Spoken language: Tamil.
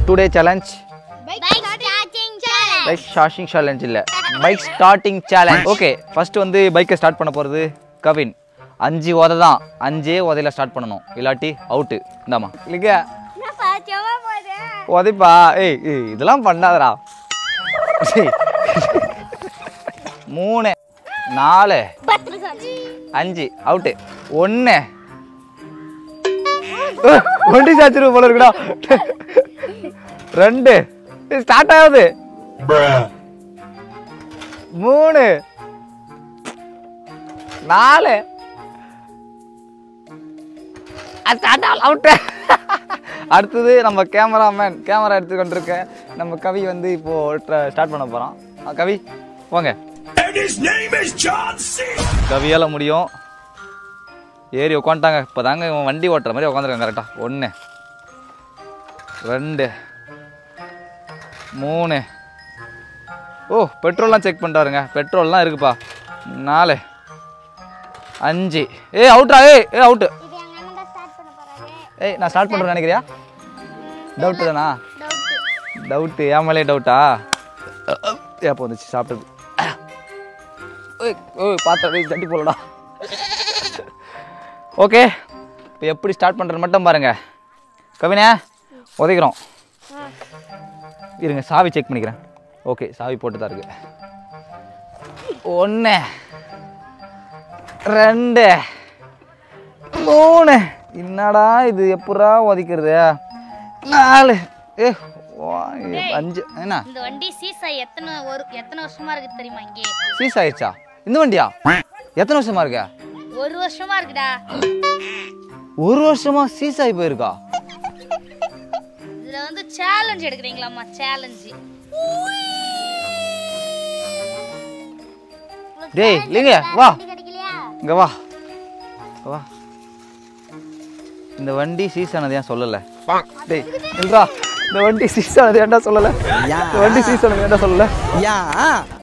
Today challenge bike starting challenge bike ஷாஷிங் சேலஞ்ச் இல்லை bike starting challenge okay first வந்து பைக்கை ஸ்டார்ட் பண்ண போகிறது கவின் அஞ்சு உதை தான் அஞ்சே உதையில ஸ்டார்ட் பண்ணணும் இல்லாட்டி அவுட்டு இந்தாம்மா இல்லைங்க நான் பாத்தியமா போறேன் உதைப்பா ஏய் ஏய் இதெல்லாம் பண்ணாதடா சரி. மூணு நாலு அஞ்சு அவுட்டு ஒன்று ஒண்டி சாச்சிரு போல இருக்குடா ரெண்டு ஸ்டார்ட் ஆகுது மூணு நாலு ஸ்டார்ட் ஆகல அவுட்டு அடுத்தது நம்ம கேமராமேன் கேமரா எடுத்து கொண்டிருக்க நம்ம கவி வந்து இப்போ ஸ்டார்ட் பண்ண போறோம் அஹ் கவி போங்க And his name is John C. கவியால முடியும் ஏறி உட்காந்துட்டாங்க இப்போ தாங்க இவன் வண்டி ஓட்டுற மாதிரி உட்காந்துருக்காங்க கரெக்டாக ஒன்று ரெண்டு மூணு ஓ பெட்ரோல்லாம் செக் பண்ணிட்டாருங்க பெட்ரோல்லாம் இருக்குப்பா நாலு அஞ்சு ஏய் அவுட்ரா ஏய் ஏ அவுட்டு இது எங்க அண்ணன் தான் ஸ்டார்ட் பண்ண போறாரு ஏய் நான் ஸ்டார்ட் பண்ணுறேன் நினைக்கிறியா டவுட்டு தானா டவுட் டவுட்டு என் மேலே டவுட்டா ஏப்போ வந்துச்சு சாப்பிட்டது ஓய் ஓய் பார்த்தா தட்டி போலடா ஓகே இப்போ எப்படி ஸ்டார்ட் பண்ணுறது மட்டும் பாருங்க கவினே உதைக்கிறோம் இருங்க சாவி செக் பண்ணிக்கிறேன் ஓகே சாவி போட்டு தான் இருக்கு ஒன்று ரெண்டு மூணு என்னடா இது எப்படா உதைக்கிறது நாலு ஏ வா- ஏ, அஞ்சு என்ன இந்த வண்டி சீசா எத்தனை ஒரு எத்தனை வருஷமா இருக்கு தெரியுமா இங்கே சீஸ் ஆயிடுச்சா இந்த வண்டியா எத்தனை வருஷமா இருக்க ஒரு வருஷமா இருக்குடா ஒரு வருஷமா சீஸ் ஆகி போயிருக்கா இதுல வந்து சேலஞ்ச் எடுக்கிறீங்களாம்மா சேலஞ்சு டேய் இல்லைங்க வா கிடைக்கலையா இங்க வா வா இந்த வண்டி சீஸ் ஆனது ஏன் சொல்லல டேய் இல்லடா இந்த வண்டி சீஸ் ஆனது ஏன்டா சொல்லல இந்த வண்டி சீஸ் ஆனது ஏன்டா சொல்லல யா